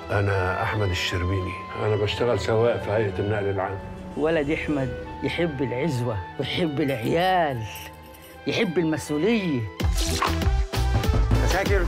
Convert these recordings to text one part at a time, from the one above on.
أنا أحمد الشربيني أنا بشتغل سواق في هيئة النقل العام ولد احمد يحب العزوه ويحب العيال يحب المسؤوليه تذاكر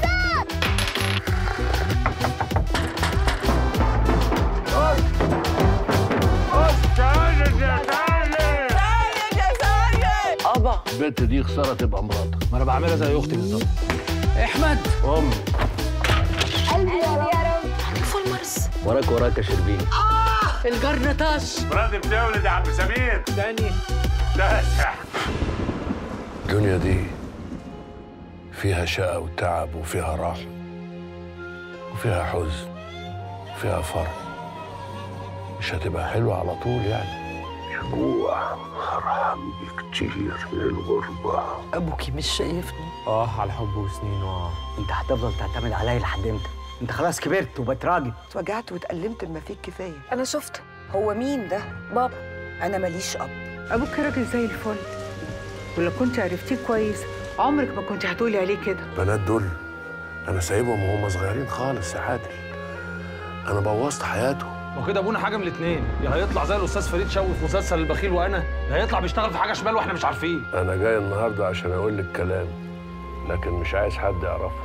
البنت دي خسارة تبقى مراتك ما انا بعملها زي اختي بالظبط احمد أمي قلبي يا رب فولمرز وراك وراك يا شربيني الجرن طش مراتي بتولد يا عم سمير تاني تاسع الدنيا دي فيها شقى وتعب وفيها راحة وفيها حزن وفيها فرح مش هتبقى حلوة على طول يعني الجوع أرحم بكتير من الغربة ابوكي مش شايفني اه على الحب وسنينه اه انت هتفضل تعتمد عليا لحد امتى انت خلاص كبرت وبقيت راجل اتوجعت واتألمت بما فيه الكفاية انا شفته هو مين ده؟ بابا أنا ماليش أب أبوك راجل زي الفل ولو كنت عرفتيه كويس عمرك ما كنت هتقولي عليه كده البنات دول أنا سايبهم وهم صغيرين خالص يا عادل أنا بوظت حياتهم وكده ابونا حاجه من الاثنين يا هيطلع زي الاستاذ فريد شوقي في مسلسل البخيل وانا يا هيطلع بيشتغل في حاجه شمال واحنا مش عارفين أنا جاي النهاردة عشان أقول لك كلام لكن مش عايز حد يعرفه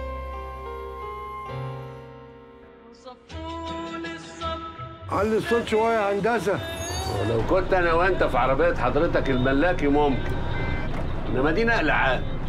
علي الصوت شوية يا هندسة ولو كنت أنا وأنت في عربية حضرتك الملاكي ممكن إنما دي نقل عام